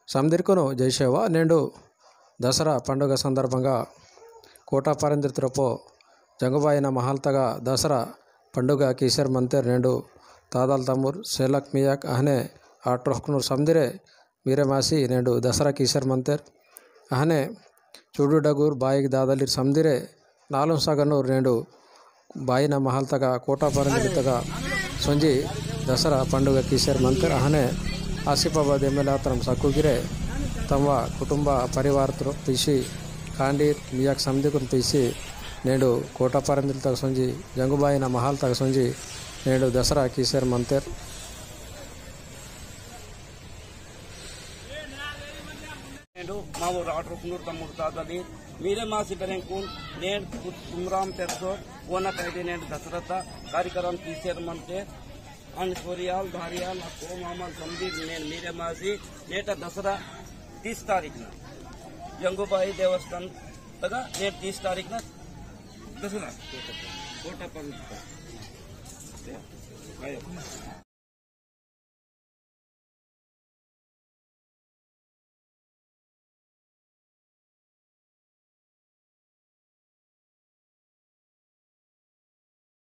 సందిర్కును జైసేవ నేడు దసరా పండుగ సందర్భంగా కోటా పరందిత్రపో జంగుబాయిన మహాల్తగా దసరా పండుగ కిసర్ మంతేర్ నేడు తాదాల్ తమూర్ సేలక్ మియాక్ అహనే ఆ ట్రొహ్కును సందిరే మీరే మాసి నేడు దసరా కిసర్ మంతేర్ అహనే చూడు డగూర్ బాయికి దాదలిర్ సందిరే నాలుగు సగనూర్ నేడు ಬಾಯಿನ ಮಹಲ್ತಗ ಕೋಟಾ ಪರಂದಿತಗ ಸೊಂಜಿ ದಸರಾ పండుగ కిషోర్ మంతర్ అహనే ఆసిఫాబాద్ ఎమ్మెల్యే అతనం సక్కుగిరే తమ కుటుంబ పరివారతో తీసి కాండీర్ మియాక్ సమితికుని తీసి నేడు కోటా పరందిల్ తగ సొంజి జంగుబాయిన మహాల్ తగ సొంజి నేడు దసరా కిషోర్ మంతర్ నేను మా ఊరు ఆటరుకునూరు తమ్ముడు తాతది మీరే మాసి బెరెంకూన్ నేను కుమ్రామ్ తెర్సో ఓన కైతే నేను దశరథ కార్యక్రమం తీసేయమంటే అండ్ సూర్యాల్ ధార్యాల్ నా కో మామల్ సందీప్ నేను మీరే మాసి నేట దసరా తీస్ తారీఖున జంగుబాయి దేవస్థాన్ తగా నేను తీస్ తారీఖున దసరా కోట పండుగ